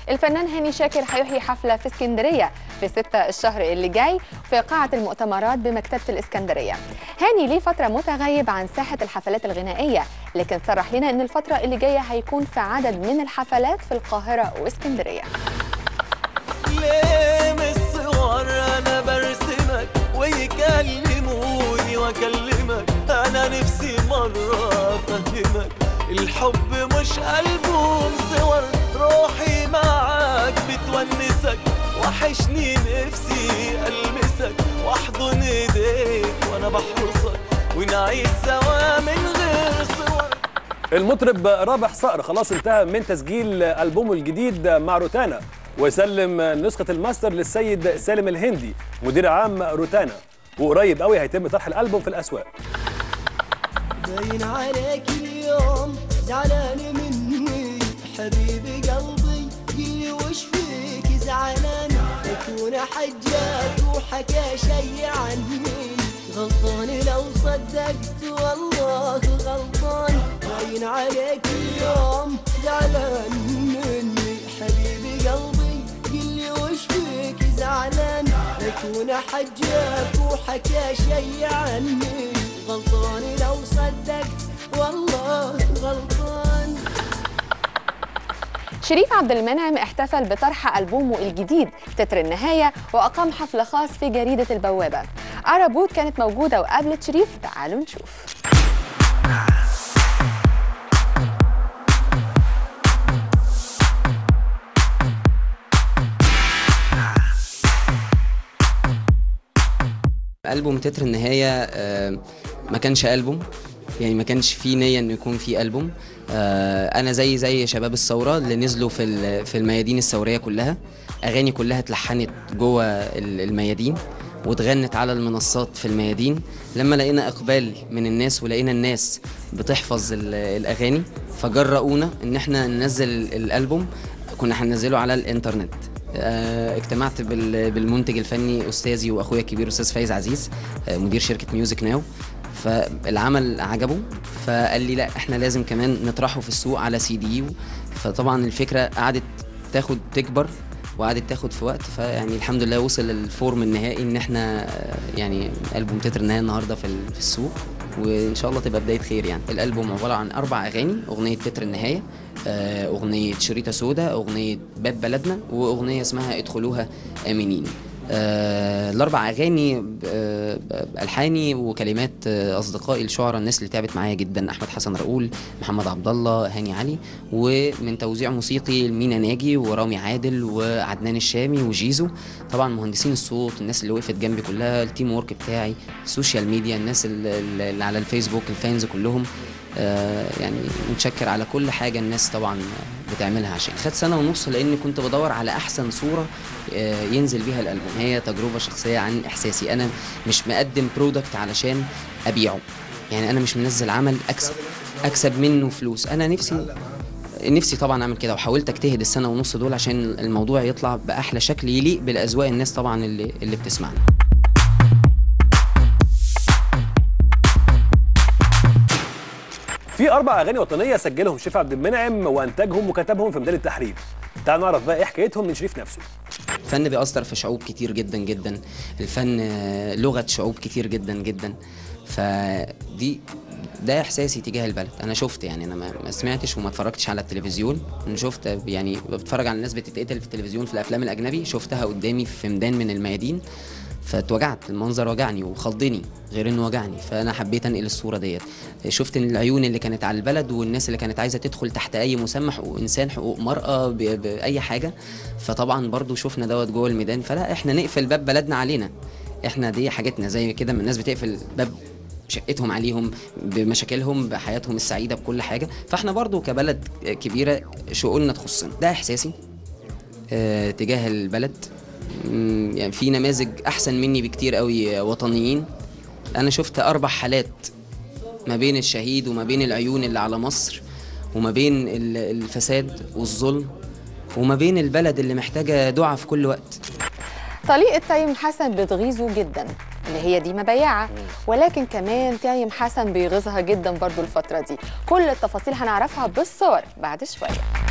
الفنان هاني شاكر هيحيي حفلة في اسكندرية في 6 الشهر اللي جاي في قاعة المؤتمرات بمكتبة الإسكندرية هاني ليه فترة متغيب عن ساحة الحفلات الغنائية لكن صرح لنا إن الفترة اللي جاية هيكون في عدد من الحفلات في القاهرة واسكندرية ليه من الصور انا برسمك ويكلموني واكلمك انا نفسي مرة افهمك الحب مش ألبوم صور روحي معاك بتونسك وحشني نفسي ألمسك واحضن ايديك وانا بحرسك ونعيش سوا من غير صور المطرب رابح صقر خلاص انتهى من تسجيل ألبومه الجديد مع روتانا وسلم نسخة الماستر للسيد سالم الهندي مدير عام روتانا وقريب قوي هيتم طرح الألبوم في الأسواق باين عليك اليوم زعلان مني حبيبي قلبي قلي وش فيك زعلان اكون حجاك وحكى شي عني غلطان لو صدقت والله غلطان باين عليك اليوم زعلان مني حبيبي قلبي قلي وش فيك زعلان اكون حجاك وحكى شي عني غلطان لو صدقت والله غلطان شريف عبد المنعم احتفل بطرح ألبومه الجديد تتر النهاية وأقام حفل خاص في جريدة البوابة عربوت كانت موجودة وقابلت شريف تعالوا نشوف ألبوم تتر النهاية آه، ما كانش ألبوم يعني ما كانش فيه نية إنه يكون فيه ألبوم آه، أنا زي زي شباب الثورة اللي نزلوا في ال- في الميادين الثورية كلها أغاني كلها اتلحنت جوه ال- الميادين واتغنت على المنصات في الميادين لما لقينا إقبال من الناس ولقينا الناس بتحفظ ال- الأغاني فجرؤونا إن احنا ننزل الألبوم كنا هننزله على الإنترنت آه، اجتمعت بال- بالمنتج الفني استاذي واخويا الكبير استاذ فايز عزيز آه، مدير شركه ميوزك ناو فالعمل عجبه فقال لي لا احنا لازم كمان نطرحه في السوق على سي دي فطبعا الفكره قعدت تاخد تكبر وقعدت تاخد في وقت فيعني الحمد لله وصل الفورم النهائي ان احنا آه، يعني البوم تتر النهايه النهارده في ال- في السوق وان شاء الله تبقى بدايه خير يعني الالبوم عباره عن اربع اغاني اغنيه تتر النهايه آه، اغنيه شريطه سودا اغنيه باب بلدنا واغنيه اسمها ادخلوها امنين آه، الاربع اغاني آه، الحاني وكلمات آه، اصدقائي الشعراء الناس اللي تعبت معايا جدا احمد حسن رؤول محمد عبد الله هاني علي ومن توزيع موسيقي مينا ناجي ورامي عادل وعدنان الشامي وجيزو طبعا مهندسين الصوت الناس اللي وقفت جنبي كلها التيم وورك بتاعي السوشيال ميديا الناس اللي اللي على الفيسبوك الفانز كلهم آه، يعني متشكر على كل حاجه الناس طبعا بتعملها عشان خد سنه ونص لاني كنت بدور على احسن صوره آه، ينزل بيها الالبوم هي تجربه شخصيه عن احساسي انا مش مقدم برودكت علشان ابيعه يعني انا مش منزل عمل اكسب اكسب منه فلوس انا نفسي نفسي طبعا اعمل كده وحاولت اجتهد السنه ونص دول عشان الموضوع يطلع باحلى شكل يليق بالاذواق الناس طبعا اللي اللي بتسمعنا في أربع أغاني وطنية سجلهم شريف عبد المنعم وأنتجهم وكتبهم في ميدان التحرير تعال نعرف بقى إيه حكايتهم من شريف نفسه الفن بيأثر في شعوب كتير جدا جدا الفن آه، لغة شعوب كتير جدا جدا فدي ده احساسي تجاه البلد انا شفت يعني انا ما ما سمعتش وما اتفرجتش على التلفزيون انا شفت يعني بتفرج على الناس بتتقتل في التلفزيون في الافلام الاجنبي شفتها قدامي في ميدان من الميادين فاتوجعت المنظر وجعني وخضني غير انه وجعني فانا حبيت انقل الصوره ديت شفت إن العيون اللي كانت على البلد والناس اللي كانت عايزه تدخل تحت اي مسمى حقوق انسان حقوق مراه ب- باي حاجه فطبعا برضو شفنا دوت جوه الميدان فلا احنا نقفل باب بلدنا علينا احنا دي حاجتنا زي كده ما الناس بتقفل باب شقتهم عليهم بمشاكلهم بحياتهم السعيده بكل حاجه فاحنا برضو كبلد كبيره شؤوننا تخصنا ده احساسي آه، تجاه البلد مم، يعني في نماذج احسن مني بكتير قوي وطنيين انا شفت اربع حالات ما بين الشهيد وما بين العيون اللي على مصر وما بين ال- الفساد والظلم وما بين البلد اللي محتاجه دعاء في كل وقت طليقة تايم حسن بتغيظه جدا اللي هي دي مبيعة ولكن كمان تايم حسن بيغيظها جدا برضو الفترة دي كل التفاصيل هنعرفها بالصور بعد شوية